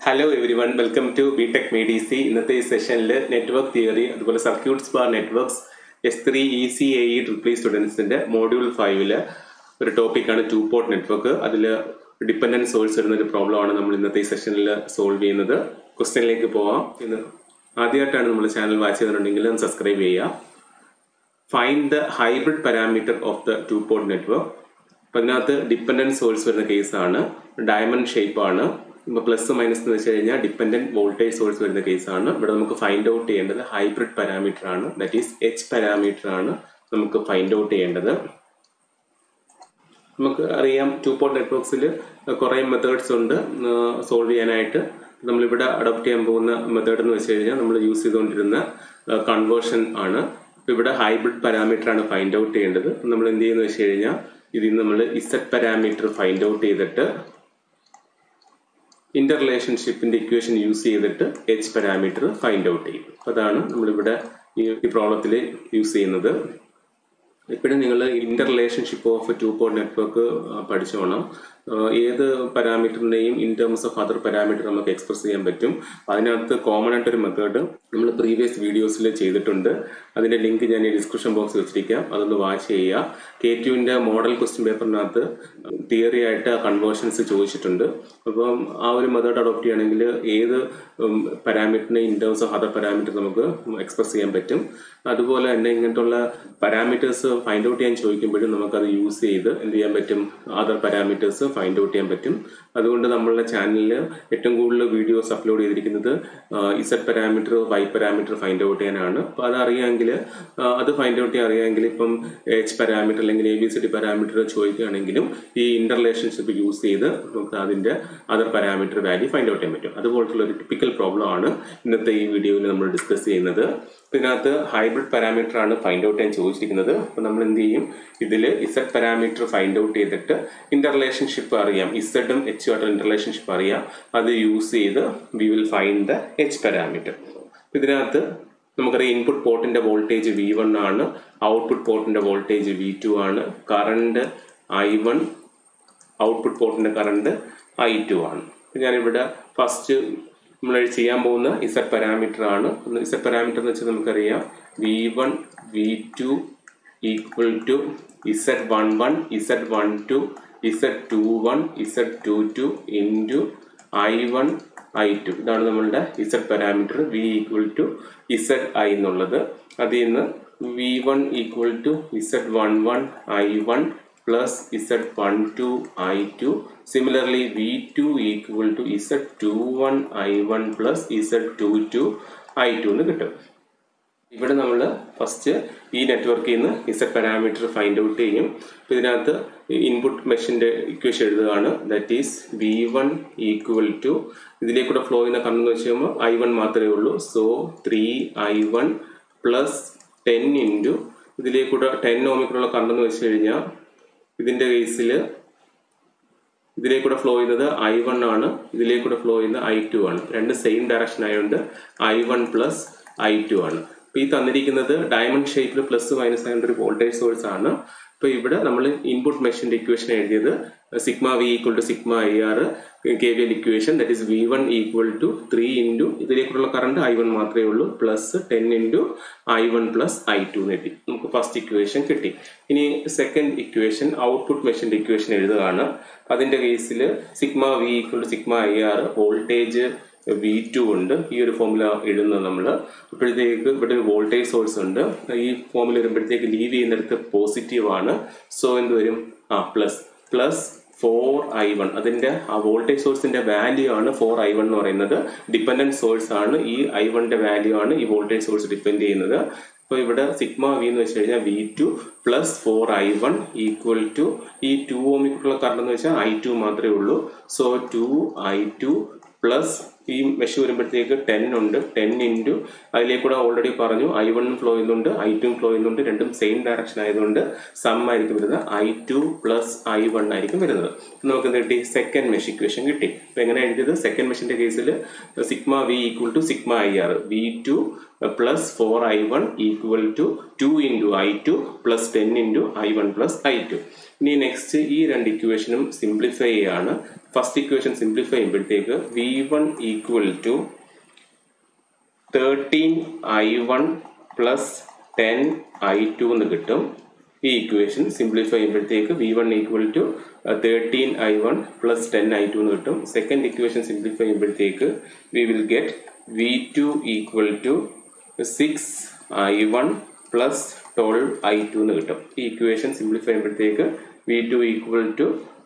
hello every one welcome to B tech me D C ഇന്നത്തെ ഈ സെഷനിൽ network theory അതുപോലെ circuits bar networks S three E C A E triple സ്റ്റുഡൻസിന്റെ module ഫൈവില് ഒരു ടോപ്പിക്കാണ് ടു പോർട്ട് നെറ്റ്വർക്ക് അതിൽ ഡിപ്പെൻഡൻറ്റ് സോഴ്സ് വരുന്ന ഒരു പ്രോബ്ലമാണ് നമ്മൾ ഇന്നത്തെ ഈ സെഷനിൽ സോൾവ് ചെയ്യുന്നത് ക്വസ്റ്റ്യനിലേക്ക് പോവാം ഇന്ന് ആദ്യമായിട്ടാണ് നമ്മൾ ചാനൽ വാച്ച് ചെയ്തിട്ടുണ്ടെങ്കിൽ ഒന്ന് സബ്സ്ക്രൈബ് ചെയ്യുക find the hybrid parameter of the two port network അപ്പം അതിനകത്ത് ഡിപ്പെൻഡൻറ്റ് സോഴ്സ് വരുന്ന കേസാണ് ഡയമണ്ട് ഷേപ്പ് ആണ് ഇപ്പോൾ പ്ലസ് മൈനസ് എന്ന് വെച്ച് കഴിഞ്ഞാൽ ഡിപ്പെൻഡൻറ്റ് വോൾട്ടേജ് സോഴ്സ് വരുന്ന കേസാണ് ഇവിടെ നമുക്ക് ഫൈൻഡ് ഔട്ട് ചെയ്യേണ്ടത് ഹൈബ്രിഡ് പാരാമീറ്റർ ആണ് ദാറ്റ് ഈസ് എച്ച് പാരാമീറ്റർ ആണ് നമുക്ക് ഫൈൻഡ് ഔട്ട് ചെയ്യേണ്ടത് നമുക്ക് അറിയാം ടു പോർട്ട് നെറ്റ്വർക്ക്സിൽ കുറേ മെത്തേഡ്സ് ഉണ്ട് സോൾവ് ചെയ്യാനായിട്ട് നമ്മളിവിടെ അഡോപ്റ്റ് ചെയ്യാൻ പോകുന്ന മെത്തേഡ് എന്ന് വെച്ച് കഴിഞ്ഞാൽ നമ്മൾ യൂസ് ചെയ്തുകൊണ്ടിരുന്ന കൺവേർഷൻ ആണ് ഇപ്പോൾ ഇവിടെ ഹൈബ്രിഡ് പാരാമീറ്റർ ആണ് ഫൈൻഡ് ഔട്ട് ചെയ്യേണ്ടത് നമ്മൾ എന്ത് ചെയ്യുന്നത് വെച്ച് കഴിഞ്ഞാൽ ഇതിൽ നമ്മൾ ഇസഡ് പാരാമീറ്റർ ഫൈൻഡ് ഔട്ട് ചെയ്തിട്ട് ഇന്റർ റിലേഷൻഷിപ്പിന്റെ ഇക്വേഷൻ യൂസ് ചെയ്തിട്ട് എച്ച് പാരാമീറ്റർ ഫൈൻഡ് ഔട്ട് ചെയ്യും അതാണ് നമ്മളിവിടെ ഈ പ്രോബ്ലത്തിൽ യൂസ് ചെയ്യുന്നത് ഇപ്പോഴും നിങ്ങൾ inter relationship of two port network പഠിച്ചോണം ഏത് പാരാമീറ്ററിനെയും in terms of other parameter നമുക്ക് എക്സ്പ്രസ് ചെയ്യാൻ പറ്റും അതിനകത്ത് കോമൺ ആയിട്ടൊരു മെത്തേഡ് നമ്മൾ പ്രീവിയസ് വീഡിയോസിൽ ചെയ്തിട്ടുണ്ട് അതിന്റെ ലിങ്ക് ഞാൻ ഈ ഡിസ്ക്രിപ്ഷൻ ബോക്സ് വെച്ചിരിക്കാം അതൊന്ന് വാച്ച് ചെയ്യുക കെ ടുവിന്റെ മോഡൽ ക്വസ്റ്റ്യൻ പേപ്പറിനകത്ത് തിയറി ആയിട്ട് കൺവേർഷൻസ് ചോദിച്ചിട്ടുണ്ട് അപ്പം ആ ഒരു മെത്തേഡ് അഡോപ്റ്റ് ചെയ്യുകയാണെങ്കിൽ ഏത് പാരാമീറ്ററിനെ in terms of other parameter നമുക്ക് എക്സ്പ്രസ് ചെയ്യാൻ പറ്റും അതുപോലെ തന്നെ ഇങ്ങനത്തുള്ള പാരാമീറ്റേഴ്സ് ഫൈൻഡ് ഔട്ട് ചെയ്യാൻ ചോദിക്കുമ്പോഴും നമുക്കത് യൂസ് ചെയ്ത് എന്ത് ചെയ്യാൻ പറ്റും അതർ പാരാമീറ്റേഴ്സ് ഫൈൻഡ് ഔട്ട് ചെയ്യാൻ പറ്റും അതുകൊണ്ട് നമ്മളുടെ ചാനലിൽ ഏറ്റവും കൂടുതൽ വീഡിയോസ് അപ്ലോഡ് ചെയ്തിരിക്കുന്നത് Z parameter Y parameter find out ചെയ്യാനാണ് അപ്പോൾ അത് അറിയാമെങ്കിൽ അത് ഫൈൻഡ് ഔട്ട് ചെയ്യാൻ അറിയാമെങ്കിൽ ഇപ്പം എച്ച് പാരാമീറ്റർ അല്ലെങ്കിൽ A B C D parameter ചോദിക്കുകയാണെങ്കിലും ഈ ഇന്റർ റിലേഷൻഷിപ്പ് യൂസ് ചെയ്ത് നമുക്ക് അതിന്റെ other parameter value find out ചെയ്യാൻ പറ്റും അതുപോലത്തുള്ള ഒരു ടിപ്പിക്കൽ പ്രോബ്ലം ആണ് ഇന്നത്തെ ഈ വീഡിയോയിൽ നമ്മൾ ഡിസ്കസ് ചെയ്യുന്നത് ഇതിനകത്ത് ഹൈബ്രിഡ് പാരാമീറ്റർ ആണ് ഫൈൻഡ് ഔട്ട് ചെയ്യാൻ ചോദിച്ചിരിക്കുന്നത് അപ്പോൾ നമ്മൾ എന്ത് ചെയ്യും ഇതിൽ ഇസഡ് പാരാമീറ്റർ ഫൈൻഡ് ഔട്ട് ചെയ്തിട്ട് ഇന്റർ റിലേഷൻഷിപ്പ് അറിയാം ഇസഡും എച്ച് ആയിട്ടുള്ള ഇന്റർ റിലേഷൻഷിപ്പ് അറിയാം അത് യൂസ് ചെയ്ത് we will find the H parameter ഇതിനകത്ത് നമുക്കറിയാം ഇൻപുട്ട് പോർട്ടിന്റെ വോൾട്ടേജ് വി വൺ ആണ് ഔട്ട്പുട്ട് പോർട്ടിന്റെ വോൾട്ടേജ് വി ടു ആണ് കറണ്ട് ഐ വൺ ഔട്ട്പുട്ട് പോർട്ടിന്റെ കറണ്ട് ഐ ടു ആണ് ഞാനിവിടെ ഫസ്റ്റ് നമ്മൾ ചെയ്യാൻ പോകുന്ന ഇസഡ് പാരാമീറ്റർ ആണ് ഇസഡ് പാരാമീറ്റർ എന്ന് വെച്ചാൽ നമുക്കറിയാം V one V two equal to Z one one Z one two Z two one Z two two into I one I two ഇതാണ് നമ്മളുടെ Z parameter V equal to Z I എന്നുള്ളത് അതിൽ നിന്ന് V one equal to Z one one I one plus z12 i2 similarly v2 equal to z21 i1 plus z22 i2 എന്ന് കിട്ടും ഇവിടെ നമ്മൾ first ഈ നെറ്റ്വർക്കിൽ നിന്ന് ഇസഡ് പാരാമീറ്റർ ഫൈൻഡ് ഔട്ട് ചെയ്യും അപ്പോൾ ഇതിനകത്ത് ഇൻപുട്ട് മെഷീൻ്റെ ഇക്വേഷൻ എഴുതുകയാണ് that is V one equal to ഇതിലേക്കൂടെ ഫ്ലോ ചെയ്യുന്ന കറണ്ട് എന്ന് വെച്ച് കഴിയുമ്പോൾ ഐ വൺ മാത്രമേ ഉള്ളൂ so three I one plus ten into ഇതിലേക്കൂടെ ടെൻ ഓമിക്കൂടെ കറണ്ട് എന്ന് വെച്ച് കഴിഞ്ഞാൽ ഇതിന്റെ കേസിൽ ഇതിലേക്കൂടെ ഫ്ലോ ചെയ്യുന്നത് ഐ വൺ ആണ് ഇതിലേക്കൂടെ ഫ്ലോ ചെയ്യുന്നത് ഐ ടു ആണ് രണ്ട് സെയിം ഡയറക്ഷൻ ആയതുകൊണ്ട് I one plus I two ആണ് ഇപ്പൊ ഈ തന്നിരിക്കുന്നത് ഡയമണ്ട് ഷേപ്പിൽ പ്ലസ് മൈനസ് ആയതുകൊണ്ട് ഒരു വോൾട്ടേജ് സോഴ്സ് ആണ് ഇപ്പൊ ഇവിടെ നമ്മൾ ഇൻപുട്ട് മെഷീന്റെ ഇക്വേഷൻ എഴുതിയത് sigma V equal to sigma I R K V L equation that is V one equal to three into ഇതിലേക്കുള്ള കറണ്ട് ഐ വൺ മാത്രമേ ഉള്ളൂ plus ten into I one plus I two എത്തി നമുക്ക് first equation കിട്ടി ഇനി second equation output മെഷീന്റെ equation എഴുതുകയാണ് അതിന്റെ കേസിൽ sigma V equal to sigma I R voltage V two ഉണ്ട് ഈ ഒരു ഫോമുല എഴുതുന്നത് നമ്മൾ അപ്പോഴത്തേക്ക് ഇവിടെ ഒരു വോൾട്ടേജ് സോഴ്സ് ഉണ്ട് ഈ ഫോമിൽ വരുമ്പോഴത്തേക്ക് ലീവ് ചെയ്യുന്നിടത്ത് പോസിറ്റീവ് ആണ് സോ എന്ത് വരും ആ plus plus four I one അതിന്റെ ആ വോൾട്ടേജ് സോഴ്സിന്റെ വാല്യൂ ആണ് ഫോർ ഐ വൺ എന്ന് പറയുന്നത് ഡിപ്പെൻഡന്റ് സോഴ്സ് ആണ് ഈ ഐ വണ്ണിന്റെ വാല്യൂ ആണ് ഈ വോൾട്ടേജ് സോഴ്സ് ഡിപ്പെൻഡ് ചെയ്യുന്നത് അപ്പോൾ ഇവിടെ സിഗ്മ വി എന്ന് വെച്ച് കഴിഞ്ഞാൽ V two plus four I one equal to ഈ ടു ഓമിക്കുള്ള കറണ്ട് എന്ന് വെച്ചാൽ ഐ ടു മാത്രമേ ഉള്ളൂ so two I two plus ഈ മെഷ് വരുമ്പോഴത്തേക്ക് ടെൻ ഉണ്ട് ടെൻ ഇൻറ്റു അതിലേക്കൂടെ ഓൾറെഡി പറഞ്ഞു ഐ വണ്ണും ഫ്ലോ ചെയ്യുന്നുണ്ട് ഐ ടും ഫ്ലോ ചെയ്യുന്നുണ്ട് രണ്ടും സെയിം ഡയറക്ഷൻ ആയതുകൊണ്ട് സം ആയിരിക്കും വരുന്നത് I two plus I one ആയിരിക്കും വരുന്നത് നമുക്ക് എന്ത് കിട്ടി സെക്കൻഡ് മെഷ് ഇക്വേഷൻ കിട്ടി അപ്പൊ എങ്ങനെ എഴുതിയത് സെക്കൻഡ് മെഷിന്റെ കേസിൽ sigma V equal to sigma I R V two plus four I one equal to two into I two plus plus ten into I one plus I two ഇനി next ഈ രണ്ട് ഇക്വേഷനും സിംപ്ലിഫൈ ചെയ്യാണ് first equation simplify ചെയ്യുമ്പോഴത്തേക്ക് V one equal to thirteen I one plus ten I two എന്ന് കിട്ടും ഈ equation simplify ചെയ്യുമ്പോഴത്തേക്ക് V one equal to thirteen I one plus ten I two എന്ന് കിട്ടും സെക്കൻഡ് ഇക്വേഷൻ സിംപ്ലിഫൈ ചെയ്യുമ്പോഴത്തേക്ക് we will get V two equal to six I one plus twelve I two എന്ന് കിട്ടും ഈ ഇക്വേഷൻ സിംപ്ലിഫൈ ചെയ്യുമ്പോഴത്തേക്ക് V two equal to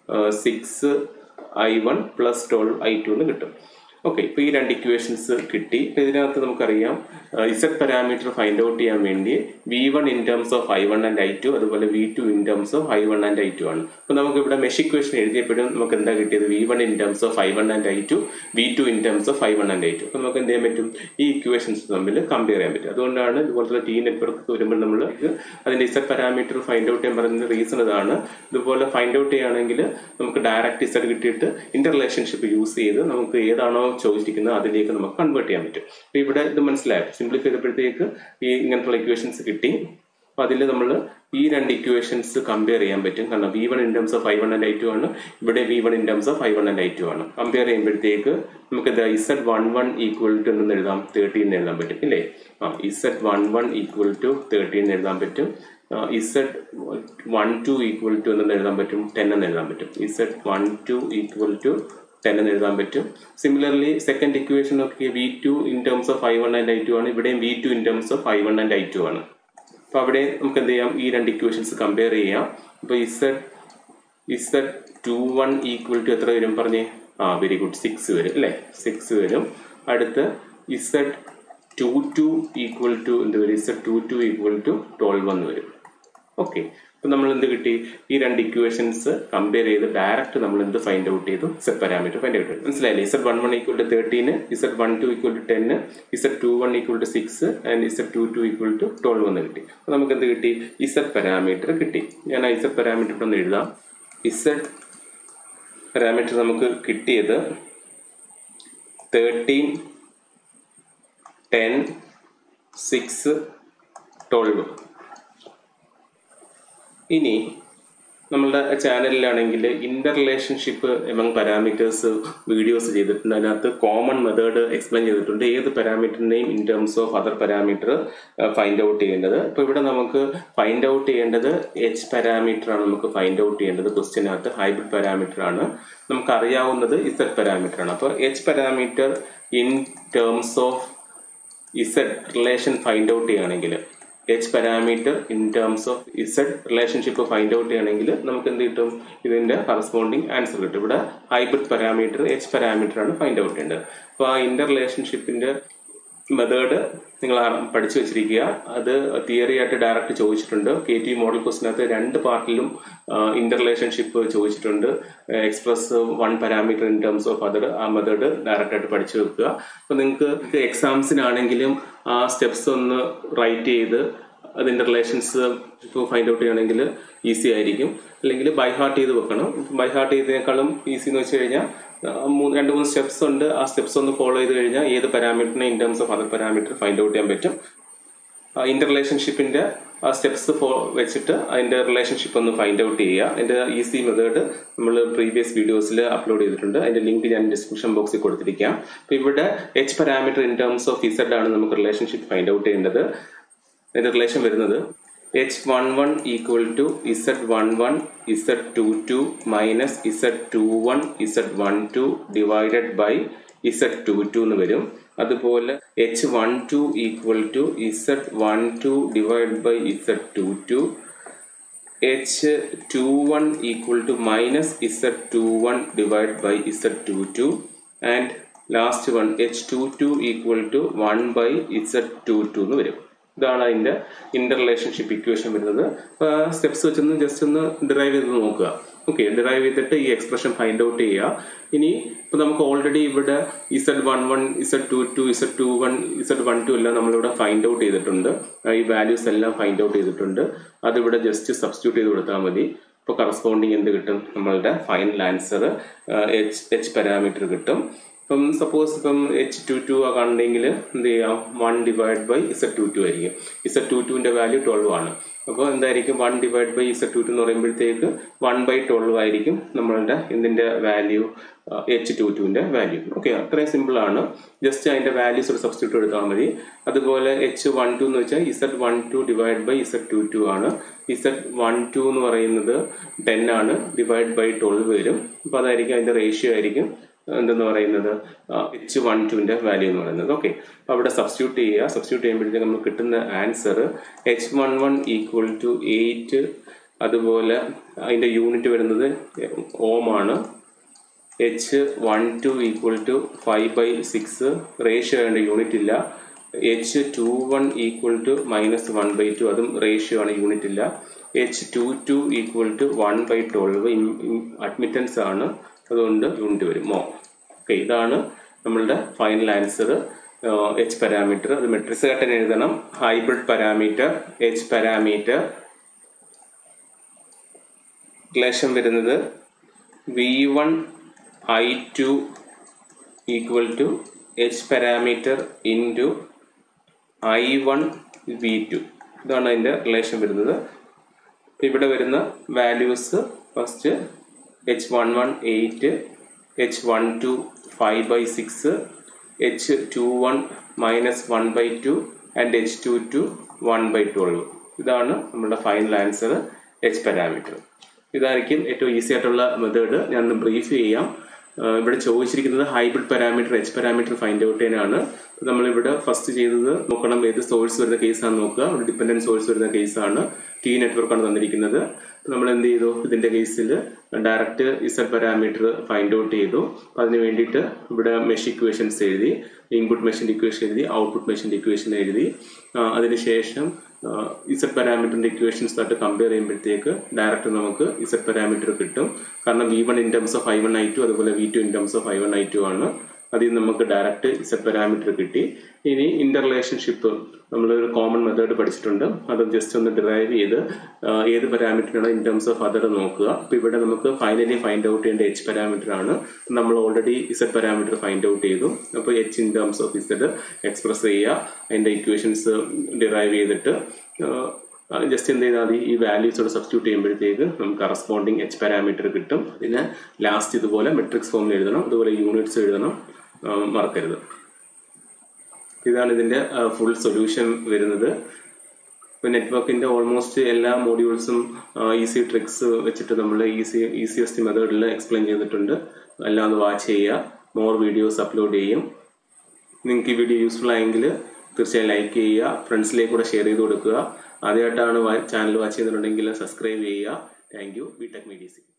six I one plus twelve I two എന്ന് കിട്ടും okay ഇപ്പൊ ഈ രണ്ട് ഇക്വേഷൻസ് കിട്ടി ഇപ്പൊ ഇതിനകത്ത് നമുക്കറിയാം ഇസഡ് പാരാമീറ്റർ ഫൈൻഡ് ഔട്ട് ചെയ്യാൻ വേണ്ടി V one in terms of I one and I two അതുപോലെ V two in terms of I one and I two ആണ് അപ്പൊ നമുക്ക് ഇവിടെ മെഷ് ഇക്വേഷൻ എഴുതിയപ്പോഴും നമുക്ക് എന്താ കിട്ടിയത് V one in terms of I one and I two V two in terms of I one and I two അപ്പൊ നമുക്ക് എന്ത് ചെയ്യാൻ പറ്റും ഈ ഇക്വേഷൻസ് തമ്മിൽ കമ്പയർ ചെയ്യാൻ പറ്റും അതുകൊണ്ടാണ് ഇതുപോലത്തെ ടി നെറ്റ്വർക്ക് വരുമ്പോൾ നമ്മൾ അതിന്റെ ഇസഡ് പാരാമീറ്റർ ഫൈൻഡ് ഔട്ട് ചെയ്യാൻ പറയുന്ന റീസൺ ഇതാണ് ഇതുപോലെ ഫൈൻഡ് ഔട്ട് ചെയ്യുകയാണെങ്കിൽ നമുക്ക് ഡയറക്റ്റ് ഇസഡ് കിട്ടിയിട്ട് ഇന്റർ റിലേഷൻഷിപ്പ് യൂസ് ചെയ്ത് നമുക്ക് ഏതാണോ ചോദിച്ചിരിക്കുന്നത് അതിലേക്ക് നമുക്ക് കൺവേർട്ട് ചെയ്യാൻ പറ്റും അപ്പൊ ഇവിടെ ഇത് മനസ്സിലായി സിംപ്ലിഫൈ ചെയ്തപ്പോഴത്തേക്ക് ഈ ഇങ്ങനത്തെ ഇക്വേഷൻസ് കിട്ടി അപ്പൊ അതിൽ നമ്മൾ ഈ രണ്ട് ഇക്വേഷൻസ് കമ്പയർ ചെയ്യാൻ പറ്റും കാരണം V one in terms of I one and I two ആണ് ഇവിടെ V one in terms of I one and I two ആണ് കമ്പയർ ചെയ്യുമ്പോഴത്തേക്ക് നമുക്ക് എന്താ Z one one equal to എന്ന് എഴുതാം തേർട്ടീൻ എന്ന് എഴുതാൻ പറ്റും ഇല്ലേ ആ Z one one equal to thirteen എന്ന് എഴുതാൻ പറ്റും Z one two equal to എന്ന് എഴുതാൻ പറ്റും ടെൻ എന്ന് എഴുതാൻ പറ്റും Z one two equal to ten എന്ന് എഴുതാൻ പറ്റും സിമിലർലി സെക്കൻഡ് ഇക്വേഷൻ ഒക്കെ V two in terms of I one and I two ആണ് ഇവിടെയും V two in terms of I one and I two ആണ് അപ്പൊ അവിടെ നമുക്ക് എന്ത് ചെയ്യാം ഈ രണ്ട് ഇക്വേഷൻസ് കമ്പയർ ചെയ്യാം അപ്പൊ Z Z two one equal to എത്ര വരും പറഞ്ഞേ ആ വെരി ഗുഡ് സിക്സ് വരും അല്ലേ സിക്സ് വരും അടുത്ത് Z two two equal to എന്ത് വരും Z two two equal to twelve എന്ന് വരും ഓക്കെ അപ്പൊ നമ്മൾ എന്ത് കിട്ടി ഈ രണ്ട് ഇക്വേഷൻസ് കമ്പയർ ചെയ്ത് ഡയറക്റ്റ് നമ്മൾ എന്ത് ഫൈൻഡ് ഔട്ട് ചെയ്തു സെറ്റ് പാരാമീറ്റർ ഫൈൻഡ് ഔട്ട് ചെയ്തു മനസ്സിലായില്ലേ Z one one equal to തേർട്ടീന് Z one two equal to ടെന്ന് Z two one equal to six and Z two two equal to twelve എന്ന് കിട്ടി അപ്പൊ നമുക്ക് എന്ത് കിട്ടി ഇസഡ് പാരാമീറ്റർ കിട്ടി ഞാൻ ആ ഇസഡ് പാരാമീറ്റർ ഇവിടെ ഒന്ന് എഴുതാം ഇസഡ് പാരാമീറ്റർ നമുക്ക് കിട്ടിയത് തേർട്ടീൻ ടെൻ സിക്സ് ട്വൽവ് ഇനി നമ്മളുടെ ചാനലിലാണെങ്കിൽ inter relationship among parameters videos ചെയ്തിട്ടുണ്ട് അതിനകത്ത് കോമൺ മെത്തേഡ് എക്സ്പ്ലെയിൻ ചെയ്തിട്ടുണ്ട് ഏത് പാരാമീറ്ററിനെയും in terms of other parameter find out ചെയ്യേണ്ടത് ഇപ്പോൾ ഇവിടെ നമുക്ക് ഫൈൻഡ് ഔട്ട് ചെയ്യേണ്ടത് എച്ച് പാരാമീറ്റർ ആണ് നമുക്ക് ഫൈൻഡ് ഔട്ട് ചെയ്യേണ്ടത് ക്വസ്റ്റ്യനകത്ത് ഹൈബ്രിഡ് പാരാമീറ്റർ ആണ് നമുക്ക് അറിയാവുന്നത് ഇസഡ് പാരാമീറ്റർ ആണ് അപ്പോൾ H parameter in terms of Z relation find out ചെയ്യുകയാണെങ്കിൽ H parameter in terms of Z relationship find out ചെയ്യണമെങ്കിൽ നമുക്ക് എന്ത് കിട്ടും ഇതിന്റെ കറസ്പോണ്ടിങ് ആൻസർ കിട്ടും ഇവിടെ ഹൈബ്രിഡ് പാരാമീറ്റർ എച്ച് പാരാമീറ്റർ ആണ് ഫൈൻഡ് ഔട്ട് ചെയ്യേണ്ടത് അപ്പോൾ ആ ഇന്റർ റിലേഷൻഷിപ്പിന്റെ മെത്തേഡ് നിങ്ങൾ പഠിച്ചു വെച്ചിരിക്കുക അത് തിയറി ആയിട്ട് ഡയറക്റ്റ് ചോദിച്ചിട്ടുണ്ട് കെ ടി മോഡൽ ക്വസ്റ്റിനകത്ത് രണ്ട് പാർട്ടിലും ഇന്റർ റിലേഷൻഷിപ്പ് ചോദിച്ചിട്ടുണ്ട് express one parameter in terms of other ആ മെത്തേഡ് ഡയറക്റ്റ് ആയിട്ട് പഠിച്ചു വെക്കുക അപ്പൊ നിങ്ങൾക്ക് എക്സാംസിനാണെങ്കിലും ആ സ്റ്റെപ്സ് ഒന്ന് റൈറ്റ് ചെയ്ത് അതിന്റെ റിലേഷൻസ് ഇപ്പോൾ ഫൈൻഡ് ഔട്ട് ചെയ്യണമെങ്കിൽ ഈസി ആയിരിക്കും അല്ലെങ്കിൽ ബൈ ഹാർട്ട് ചെയ്ത് വെക്കണം ബൈ ഹാർട്ട് ചെയ്തതിനേക്കാളും ഈസി എന്ന് വെച്ച് കഴിഞ്ഞാൽ രണ്ട് മൂന്ന് സ്റ്റെപ്സ് ഉണ്ട് ആ സ്റ്റെപ്സ് ഒന്ന് ഫോളോ ചെയ്ത് കഴിഞ്ഞാൽ ഏത് പാരാമീറ്ററിനെ in terms of other parameter find out ചെയ്യാൻ പറ്റും ഇന്റർ റിലേഷൻഷിപ്പിന്റെ ആ സ്റ്റെപ്സ് വെച്ചിട്ട് അതിന്റെ റിലേഷൻഷിപ്പ് ഒന്ന് ഫൈൻഡ് ഔട്ട് ചെയ്യുക അതിന്റെ ഈസി മെത്തേഡ് നമ്മൾ പ്രീവിയസ് വീഡിയോസിൽ അപ്ലോഡ് ചെയ്തിട്ടുണ്ട് അതിന്റെ ലിങ്ക് ഞാൻ ഡിസ്ക്രിപ്ഷൻ ബോക്സിൽ കൊടുത്തിരിക്കാം അപ്പൊ ഇവിടെ H parameter in terms of Z ആണ് നമുക്ക് റിലേഷൻഷിപ്പ് ഫൈൻഡ് ഔട്ട് ചെയ്യേണ്ടത് അതിന്റെ റിലേഷൻ വരുന്നത് H one one equal to Z one one Z two two minus Z two one Z one two divided by Z two two എന്ന് വരും അതുപോലെ H one two equal to Z one two divide by Z two two H two one equal to minus Z two one divide by Z two two and last one H two two equal to one by Z two two എന്ന് വരും ഇതാണ് അതിന്റെ inter relationship equation വരുന്നത് steps വെച്ചൊന്ന് just ഒന്ന് derive ചെയ്ത് നോക്കുക okay derive ചെയ്തിട്ട് ഈ എക്സ്പ്രഷൻ ഫൈൻഡ് ഔട്ട് ചെയ്യുക ഇനി ഇപ്പൊ നമുക്ക് ഓൾറെഡി ഇവിടെ Z one one Z two two Z two one Z one two എല്ലാം നമ്മളിവിടെ ഫൈൻഡ് ഔട്ട് ചെയ്തിട്ടുണ്ട് ഈ വാല്യൂസ് എല്ലാം ഫൈൻഡ് ഔട്ട് ചെയ്തിട്ടുണ്ട് അതിവിടെ ജസ്റ്റ് സബ്സ്റ്റിറ്റ്യൂട്ട് ചെയ്ത് കൊടുത്താൽ മതി ഇപ്പോൾ കറസ്പോണ്ടിങ് എന്ത് കിട്ടും നമ്മളുടെ final answer H H parameter കിട്ടും ഇപ്പം സപ്പോസ് ഇപ്പം എച്ച് ടു ടു കാണണമെങ്കിൽ എന്ത് ചെയ്യാം one divide by Z two two ആയിരിക്കും ഇസഡ് ടു ടുവിന്റെ വാല്യൂ ട്വൽവ് ആണ് അപ്പോൾ എന്തായിരിക്കും one divide by Z two two എന്ന് പറയുമ്പോഴത്തേക്ക് വൺ ബൈ ട്വൽവ് ആയിരിക്കും നമ്മളുടെ ഇതിൻ്റെ വാല്യൂ എച്ച് ടു ടുവിൻ്റെ വാല്യൂ ഓക്കെ അത്രയും സിമ്പിൾ ആണ് ജസ്റ്റ് അതിൻ്റെ വാല്യൂസ് ഒരു സബ്സ്റ്റിറ്റ്യൂട്ട് എടുത്താൽ മതി അതുപോലെ എച്ച് വൺ ടു എന്ന് വെച്ചാൽ Z one two divide by Z two two ആണ് ഇസഡ് വൺ ടു എന്ന് പറയുന്നത് ടെൻ ആണ് ഡിവൈഡ് ബൈ ട്വൽവ് വരും അപ്പോൾ അതായിരിക്കും അതിൻ്റെ റേഷ്യോ ആയിരിക്കും എന്തെന്ന് പറയുന്നത് എച്ച് വൺ ടുവിൻ്റെ വാല്യൂ എന്ന് പറയുന്നത് ഓക്കെ അപ്പോൾ അവിടെ സബ്സ്റ്റിറ്റ്യൂട്ട് ചെയ്യുക സബ്സ്റ്റിറ്റ്യൂട്ട് ചെയ്യുമ്പോഴത്തേക്ക് നമുക്ക് കിട്ടുന്ന answer H one one equal to eight അതുപോലെ അതിൻ്റെ യൂണിറ്റ് വരുന്നത് ഓം ആണ് H one two equal to five by six ratio ആയതുകൊണ്ട് യൂണിറ്റ് ഇല്ല H two one equal to minus one by two അതും റേഷ്യോ ആണ് യൂണിറ്റ് ഇല്ല H two two equal to one by twelve admittance ആണ് അതുകൊണ്ട് unit വരും mho okay ഇതാണ് നമ്മളുടെ ഫൈനൽ ആൻസർ എച്ച് പാരാമീറ്റർ അത് മെട്രിക്സ് ഘട്ടന എഴുതണം ഹൈബ്രിഡ് പാരാമീറ്റർ എച്ച് പാരാമീറ്റർ ക്ലേശം വരുന്നത് V one I two equal to H parameter into I one V two ഇതാണ് അതിൻ്റെ റിലേഷൻ വരുന്നത് ഇവിടെ വരുന്ന values first H one one eight H one two five by six H two one minus one by two and H two two one by twelve ഇതാണ് നമ്മുടെ final answer H parameter ഇതായിരിക്കും ഏറ്റവും ഈസി ആയിട്ടുള്ള method ഞാൻ brief ചെയ്യാം ഇവിടെ ചോദിച്ചിരിക്കുന്നത് hybrid parameter H parameter find out ചെയ്യാനാണ് നമ്മളിവിടെ ഫസ്റ്റ് ചെയ്തത് നോക്കണം ഏത് സോഴ്സ് വരുന്ന കേസാണ് നോക്കുക ഒരു ഡിപ്പെൻഡൻറ്റ് സോഴ്സ് വരുന്ന കേസാണ് ടി നെറ്റ്വർക്കാണ് തന്നിരിക്കുന്നത് നമ്മൾ എന്ത് ചെയ്തു ഇതിന്റെ കേസിൽ direct Z parameter find out ചെയ്തു അതിന് വേണ്ടിയിട്ട് ഇവിടെ മെഷ് ഇക്വേഷൻസ് എഴുതി ഇൻപുട്ട് മെഷീൻ ഇക്വേഷൻ എഴുതി ഔട്ട്പുട്ട് മെഷീൻ ഇക്വേഷൻ എഴുതി അതിനുശേഷം ഇസഡ് പാരാമീറ്ററിന്റെ ഇക്വേഷൻസ് ആയിട്ട് കമ്പയർ ചെയ്യുമ്പോഴത്തേക്ക് ഡയറക്റ്റ് നമുക്ക് ഇസഡ് പാരാമീറ്റർ കിട്ടും കാരണം V one in terms of I one I two അതുപോലെ V two in terms of I one I two ആണ് അതിൽ നമുക്ക് ഡയറക്റ്റ് ഇസഡ് പാരാമീറ്റർ കിട്ടി ഇനി ഇന്റർ റിലേഷൻഷിപ്പ് നമ്മൾ ഒരു കോമൺ മെത്തേഡ് പഠിച്ചിട്ടുണ്ട് അത് ജസ്റ്റ് ഒന്ന് ഡിറൈവ് ചെയ്ത് ഏത് പാരാമീറ്ററാണ് ഇൻ ടേംസ് ഓഫ് അതർ നോക്കുക അപ്പോൾ ഇവിടെ നമുക്ക് ഫൈനലി ഫൈൻഡ് ഔട്ട് ചെയ്യേണ്ട എച്ച് പാരാമീറ്റർ ആണ് നമ്മൾ already Z parameter find out ചെയ്തു അപ്പോൾ H in terms of Z express ചെയ്യുക അതിൻ്റെ ഇക്വേഷൻസ് ഡിറൈവ് ചെയ്തിട്ട് ജസ്റ്റ് എന്ത് ചെയ്താൽ മതി ഈ വാല്യൂസോട് സബ്സ്റ്റിറ്റ്യൂട്ട് ചെയ്യുമ്പോഴത്തേക്ക് നമുക്ക് കറസ്പോണ്ടിങ് എച്ച് പാരാമീറ്റർ കിട്ടും പിന്നെ ലാസ്റ്റ് ഇതുപോലെ മെട്രിക്സ് ഫോമിൽ എഴുതണം അതുപോലെ യൂണിറ്റ്സ് എഴുതണം മറക്കരുത് ഇതാണ് ഇതിൻ്റെ ഫുൾ സൊല്യൂഷൻ വരുന്നത് ഇപ്പോൾ നെറ്റ്വർക്കിൻ്റെ ഓൾമോസ്റ്റ് എല്ലാ മോഡ്യൂൾസും ഈസി ട്രിക്സ് വെച്ചിട്ട് നമ്മൾ ഈസി ഈസിയസ്റ്റ് മെത്തേഡിൽ എക്സ്പ്ലെയിൻ ചെയ്തിട്ടുണ്ട് എല്ലാം ഒന്ന് വാച്ച് ചെയ്യുക മോർ വീഡിയോസ് അപ്ലോഡ് ചെയ്യും നിങ്ങൾക്ക് ഈ വീഡിയോ യൂസ്ഫുൾ ആയെങ്കിൽ തീർച്ചയായും ലൈക്ക് ചെയ്യുക ഫ്രണ്ട്സിലേക്ക് കൂടെ ഷെയർ ചെയ്ത് കൊടുക്കുക ആദ്യമായിട്ടാണ് ചാനൽ വാച്ച് ചെയ്തിട്ടുണ്ടെങ്കിൽ സബ്സ്ക്രൈബ് ചെയ്യുക താങ്ക് യു ബി ടെക് മീഡിയസി